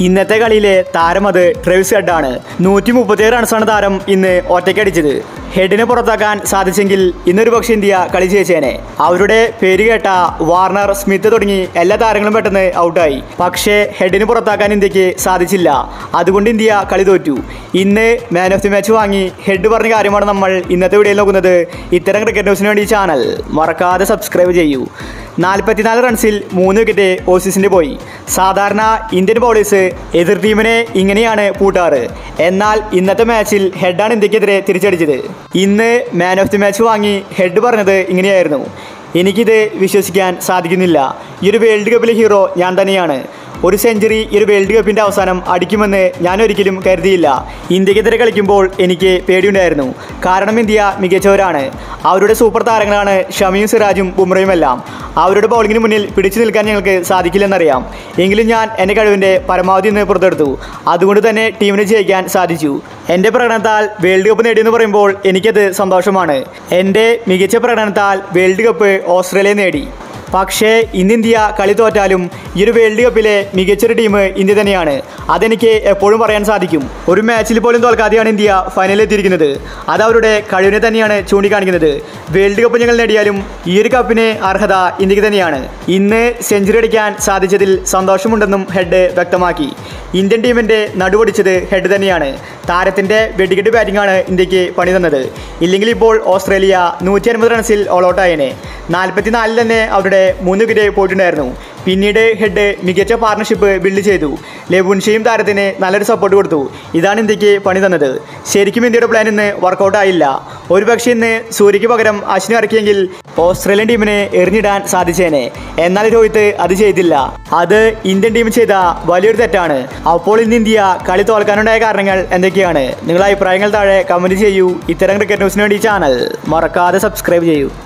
ഇന്നത്തെ കളിയിലെ താരം അത് ട്രേവിസ് ഹെഡാണ് നൂറ്റി മുപ്പത്തിയേഴ് റൺസാണ് താരം ഇന്ന് ഒറ്റയ്ക്കടിച്ചത് ഹെഡിനെ പുറത്താക്കാൻ സാധിച്ചെങ്കിൽ ഇന്നൊരു പക്ഷേ ഇന്ത്യ കളി ജയിച്ചേനെ അവരുടെ പേര് കേട്ട വാർണർ സ്മിത്ത് തുടങ്ങി എല്ലാ താരങ്ങളും പെട്ടെന്ന് ഔട്ടായി പക്ഷേ ഹെഡിന് പുറത്താക്കാൻ ഇന്ത്യക്ക് സാധിച്ചില്ല അതുകൊണ്ട് ഇന്ത്യ കളി തോറ്റു ഇന്ന് മാൻ ഓഫ് ദി മാച്ച് വാങ്ങി ഹെഡ് പറഞ്ഞ കാര്യമാണ് നമ്മൾ ഇന്നത്തെ വീഡിയോയിൽ നോക്കുന്നത് ഇത്തരം ക്രിക്കറ്റ് ന്യൂസിന് വേണ്ടി ഈ ചാനൽ മറക്കാതെ സബ്സ്ക്രൈബ് ചെയ്യൂ നാൽപ്പത്തിനാല് റൺസിൽ മൂന്ന് വിക്കറ്റ് ഓസീസിന്റെ പോയി സാധാരണ ഇന്ത്യൻ ബൗളേഴ്സ് എതിർ ടീമിനെ ഇങ്ങനെയാണ് പൂട്ടാറ് എന്നാൽ ഇന്നത്തെ മാച്ചിൽ ഹെഡാണ് ഇന്ത്യക്കെതിരെ തിരിച്ചടിച്ചത് ഇന്ന് മാൻ ഓഫ് ദി മാച്ച് വാങ്ങി ഹെഡ് പറഞ്ഞത് ഇങ്ങനെയായിരുന്നു എനിക്കിത് വിശ്വസിക്കാൻ സാധിക്കുന്നില്ല ഈ ഒരു വേൾഡ് കപ്പിലെ ഹീറോ ഞാൻ തന്നെയാണ് ഒരു സെഞ്ചുറി ഈ ഒരു വേൾഡ് കപ്പിൻ്റെ അവസാനം അടിക്കുമെന്ന് ഞാൻ ഒരിക്കലും കരുതിയില്ല ഇന്ത്യക്കെതിരെ കളിക്കുമ്പോൾ എനിക്ക് പേടിയുണ്ടായിരുന്നു കാരണം ഇന്ത്യ മികച്ചവരാണ് അവരുടെ സൂപ്പർ താരങ്ങളാണ് ഷമിയും സിറാജും ബുംറയുമെല്ലാം അവരുടെ ബൗളിങ്ങിന് മുന്നിൽ പിടിച്ചു നിൽക്കാൻ ഞങ്ങൾക്ക് സാധിക്കില്ലെന്നറിയാം എങ്കിലും ഞാൻ എൻ്റെ കഴിവിൻ്റെ പരമാവധി ഇന്ന് പുറത്തെടുത്തു അതുകൊണ്ട് തന്നെ ടീമിന് ജയിക്കാൻ സാധിച്ചു എൻ്റെ പ്രകടനത്താൽ വേൾഡ് കപ്പ് നേടിയെന്ന് പറയുമ്പോൾ എനിക്കത് സന്തോഷമാണ് എൻ്റെ മികച്ച പ്രകടനത്താൽ വേൾഡ് കപ്പ് ഓസ്ട്രേലിയ നേടി പക്ഷേ ഇന്ന് ഇന്ത്യ കളി തോറ്റാലും ഈ ഒരു വേൾഡ് കപ്പിലെ മികച്ചൊരു ടീം ഇന്ത്യ തന്നെയാണ് അതെനിക്ക് എപ്പോഴും പറയാൻ സാധിക്കും ഒരു മാച്ചിൽ പോലും തോൽക്കാതെയാണ് ഇന്ത്യ ഫൈനലിൽ എത്തിയിരിക്കുന്നത് അത് അവരുടെ കഴിവിനെ തന്നെയാണ് ചൂണ്ടിക്കാണിക്കുന്നത് വേൾഡ് കപ്പ് ഞങ്ങൾ നേടിയാലും ഈ ഒരു കപ്പിന് അർഹത ഇന്ത്യക്ക് തന്നെയാണ് ഇന്ന് സെഞ്ചുറി അടിക്കാൻ സാധിച്ചതിൽ സന്തോഷമുണ്ടെന്നും ഹെഡ് വ്യക്തമാക്കി ഇന്ത്യൻ ടീമിൻ്റെ നടുവടിച്ചത് ഹെഡ് തന്നെയാണ് താരത്തിൻ്റെ വെടിക്കെട്ട് ബാറ്റിംഗാണ് ഇന്ത്യക്ക് പണി തന്നത് ഇല്ലെങ്കിൽ ഇപ്പോൾ ഓസ്ട്രേലിയ നൂറ്റി അൻപത് റൺസിൽ ഓൾ ഔട്ടായേനെ നാൽപ്പത്തിനാലിൽ തന്നെ അവരുടെ മൂന്ന് വിക്കറ്റ് പോയിട്ടുണ്ടായിരുന്നു പിന്നീട് ഹെഡ് മികച്ച പാർട്ണർഷിപ്പ് ബിൽഡ് ചെയ്തു ലെബുൻഷയും താരത്തിന് നല്ലൊരു സപ്പോർട്ട് കൊടുത്തു ഇതാണ് ഇന്ത്യക്ക് പണി തന്നത് ശരിക്കും ഇന്ത്യയുടെ പ്ലാൻ ഇന്ന് വർക്കൗട്ട് ആയില്ല ഒരുപക്ഷെ ഇന്ന് സൂര്യയ്ക്ക് പകരം അശ്വിനെ ഇറക്കിയെങ്കിൽ ഓസ്ട്രേലിയൻ ടീമിനെ എറിഞ്ഞിടാൻ സാധിച്ചേനെ എന്നാൽ രോഹിത് അത് ചെയ്തില്ല അത് ഇന്ത്യൻ ടീം ചെയ്ത വലിയൊരു തെറ്റാണ് അപ്പോൾ ഇന്ന് ഇന്ത്യ കളി തോൽക്കാനുണ്ടായ കാരണങ്ങൾ എന്തൊക്കെയാണ് നിങ്ങളുടെ അഭിപ്രായങ്ങൾ താഴെ കമൻറ്റ് ചെയ്യൂ ഇത്തരം ക്രിക്കറ്റ് ന്യൂസിന് വേണ്ടി ഈ ചാനൽ മറക്കാതെ സബ്സ്ക്രൈബ് ചെയ്യൂ